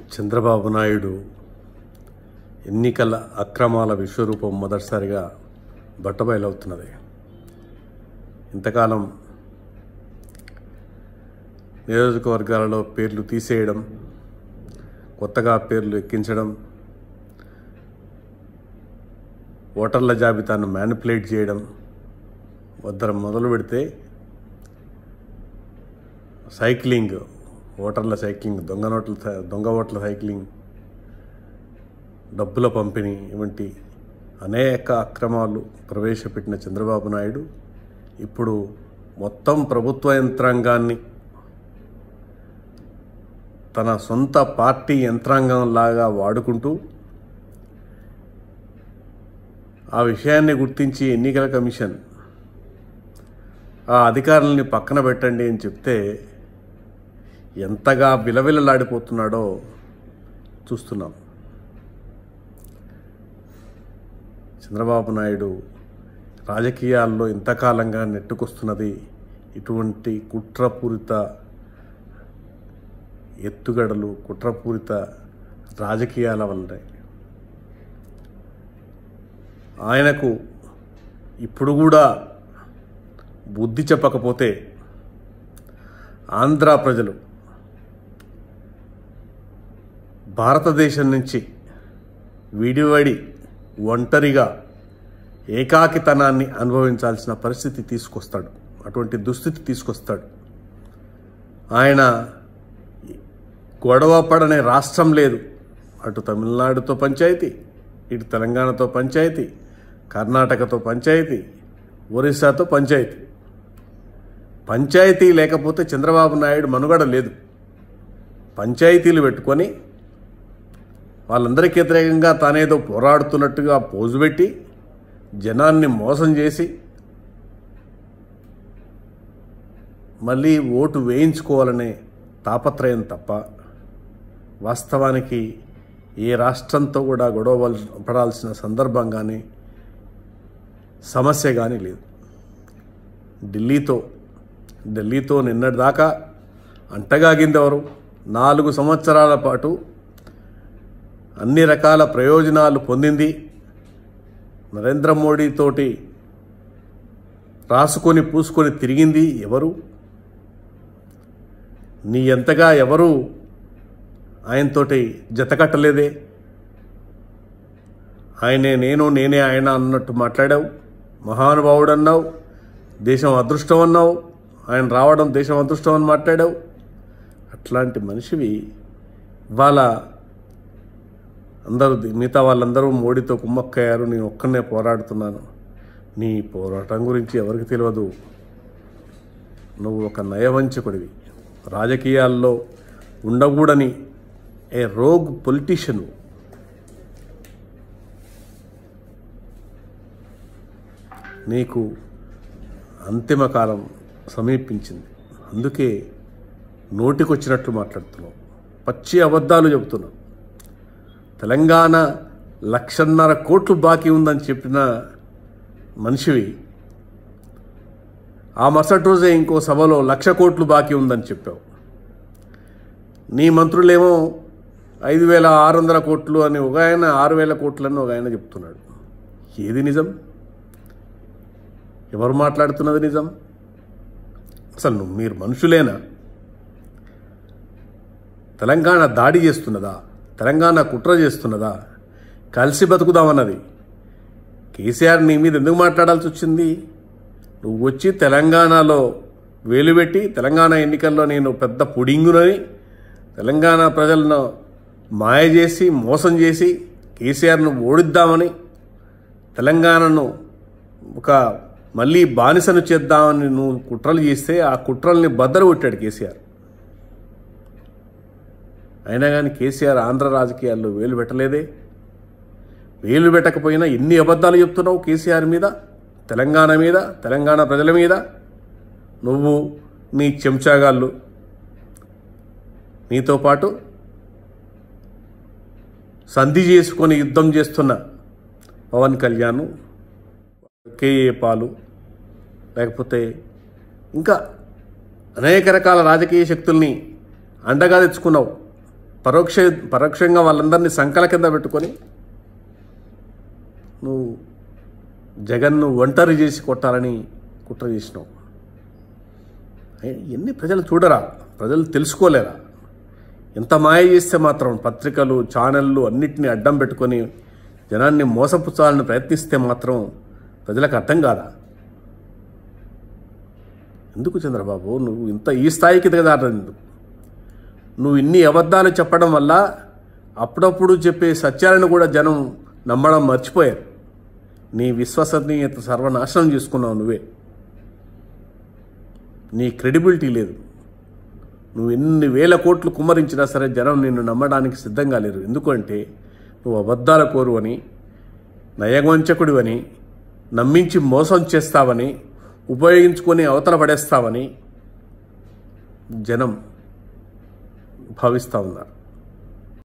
చంద్రబాబు నాయుడు ఎన్నికల అక్రమాల విశ్వరూపం మొదటిసారిగా బట్టబయలవుతున్నది ఇంతకాలం నియోజకవర్గాలలో పేర్లు తీసేయడం కొత్తగా పేర్లు ఎక్కించడం ఓటర్ల జాబితాను మ్యానిపులేట్ చేయడం వద్దర మొదలు పెడితే సైక్లింగ్ ఓటర్ల సైక్లింగ్ దొంగ నోట్ల సై- దొంగ ఓట్ల సైక్లింగ్ డబ్బుల పంపిణీ వంటి అనేక అక్రమాలు ప్రవేశపెట్టిన చంద్రబాబు నాయుడు ఇప్పుడు మొత్తం ప్రభుత్వ యంత్రాంగాన్ని తన సొంత పార్టీ యంత్రాంగం లాగా వాడుకుంటూ ఆ విషయాన్ని గుర్తించి ఎన్నికల కమిషన్ ఆ అధికారులని పక్కన పెట్టండి అని చెప్తే ఎంతగా విలవిలలాడిపోతున్నాడో చూస్తున్నాం చంద్రబాబు నాయుడు రాజకీయాల్లో ఇంతకాలంగా నెట్టుకొస్తున్నది ఇటువంటి కుట్రపూరిత ఎత్తుగడలు కుట్రపూరిత రాజకీయాల వల్లనే ఆయనకు ఇప్పుడు కూడా బుద్ధి చెప్పకపోతే ఆంధ్ర ప్రజలు భారతదేశం నుంచి విడివడి ఒంటరిగా ఏకాకితనాన్ని అనుభవించాల్సిన పరిస్థితి తీసుకొస్తాడు అటువంటి దుస్థితి తీసుకొస్తాడు ఆయన గొడవ పడనే రాష్ట్రం లేదు అటు తమిళనాడుతో పంచాయతీ ఇటు తెలంగాణతో పంచాయతీ కర్ణాటకతో పంచాయతీ ఒరిస్సాతో పంచాయతీ పంచాయతీ లేకపోతే చంద్రబాబు నాయుడు మనుగడ లేదు పంచాయతీలు పెట్టుకొని వాళ్ళందరికీ వ్యతిరేకంగా తానేదో పోరాడుతున్నట్టుగా పోజు పెట్టి జనాన్ని మోసం చేసి మళ్ళీ ఓటు వేయించుకోవాలనే తాపత్రయం తప్ప వాస్తవానికి ఏ రాష్ట్రంతో కూడా గొడవ పడాల్సిన సందర్భం కానీ సమస్య కానీ లేదు ఢిల్లీతో ఢిల్లీతో నిన్నటిదాకా అంటగాగిందెవరు నాలుగు సంవత్సరాల పాటు అన్ని రకాల ప్రయోజనాలు పొందింది నరేంద్ర మోడీతోటి రాసుకొని పూసుకొని తిరిగింది ఎవరు నీ ఎంతగా ఎవరు ఆయనతోటి జతకట్టలేదే ఆయనే నేను నేనే ఆయన అన్నట్టు మాట్లాడావు మహానుభావుడు అన్నావు దేశం అదృష్టం అన్నావు ఆయన రావడం దేశం అదృష్టం అని మాట్లాడావు అట్లాంటి మనిషివి ఇవాళ అందరూ మిగతా వాళ్ళందరూ మోడీతో కుమ్మక్కయ్యారు నేను ఒక్కనే పోరాడుతున్నాను నీ పోరాటం గురించి ఎవరికి తెలియదు నువ్వు ఒక నయవంచకుడివి రాజకీయాల్లో ఉండకూడని ఏ రోగ్ పొలిటీషియన్ నీకు అంతిమ కాలం సమీపించింది అందుకే నోటికొచ్చినట్లు మాట్లాడుతున్నావు పచ్చి అబద్ధాలు చెబుతున్నావు తెలంగాణ లక్షన్నర కోట్లు బాకీ ఉందని చెప్పిన మనిషివి ఆ మరుసటి రోజే ఇంకో సభలో లక్ష కోట్లు బాకీ ఉందని చెప్పావు నీ మంత్రులేమో ఐదు వేల ఆరు వందల కోట్లు అని ఒక ఆయన ఆరు వేల కోట్లు అని ఒక ఆయన చెప్తున్నాడు ఏది నిజం ఎవరు మాట్లాడుతున్నది నిజం అసలు నువ్వు మీరు మనుషులేనా తెలంగాణ దాడి చేస్తున్నదా తెలంగాణ కుట్ర చేస్తున్నదా కలిసి బతుకుదామన్నది కేసీఆర్ నీ మీద ఎందుకు మాట్లాడాల్సి వచ్చింది నువ్వు వచ్చి తెలంగాణలో వేలు పెట్టి తెలంగాణ ఎన్నికల్లో నేను పెద్ద పుడింగునని తెలంగాణ ప్రజలను మాయ చేసి మోసం చేసి కేసీఆర్ను ఓడిద్దామని తెలంగాణను ఒక మళ్ళీ బానిసను చేద్దామని నువ్వు కుట్రలు చేస్తే ఆ కుట్రల్ని బద్దలు కొట్టాడు కేసీఆర్ అయినా కానీ కేసీఆర్ ఆంధ్ర రాజకీయాల్లో వేలు పెట్టలేదే వేలు పెట్టకపోయినా ఎన్ని అబద్ధాలు చెప్తున్నావు కేసీఆర్ మీద తెలంగాణ మీద తెలంగాణ ప్రజల మీద నువ్వు నీ చెంచాగాళ్ళు నీతో పాటు సంధి చేసుకొని యుద్ధం చేస్తున్న పవన్ కళ్యాణ్ కేఏ పాలు లేకపోతే ఇంకా అనేక రకాల రాజకీయ శక్తుల్ని అండగా తెచ్చుకున్నావు పరోక్ష పరోక్షంగా వాళ్ళందరినీ సంకల కింద పెట్టుకొని నువ్వు జగన్ను ఒంటరి చేసి కొట్టాలని కుట్ర చేసినావు అయ్య, ఇవన్నీ ప్రజలు చూడరా ప్రజలు తెలుసుకోలేరా ఎంత మాయ చేస్తే మాత్రం పత్రికలు ఛానళ్ళు అన్నిటినీ అడ్డం పెట్టుకొని జనాన్ని మోసపుచ్చాలని ప్రయత్నిస్తే మాత్రం ప్రజలకు అర్థం కాదా ఎందుకు చంద్రబాబు నువ్వు ఇంత ఈ స్థాయికి దిగదారదు నువ్వు ఇన్ని అబద్ధాలు చెప్పడం వల్ల అప్పుడప్పుడు చెప్పే సత్యాలను కూడా జనం నమ్మడం మర్చిపోయారు నీ విశ్వసనీయత సర్వనాశనం చేసుకున్నావు నువ్వే నీ క్రెడిబిలిటీ లేదు నువ్వు ఎన్ని వేల కోట్లు కుమ్మరించినా సరే జనం నిన్ను నమ్మడానికి సిద్ధంగా లేరు ఎందుకంటే నువ్వు అబద్ధాల కోరు అని నయవంచకుడు అని నమ్మించి మోసం చేస్తావని ఉపయోగించుకొని అవతల పడేస్తావని జనం భావిస్తూ ఉన్నారు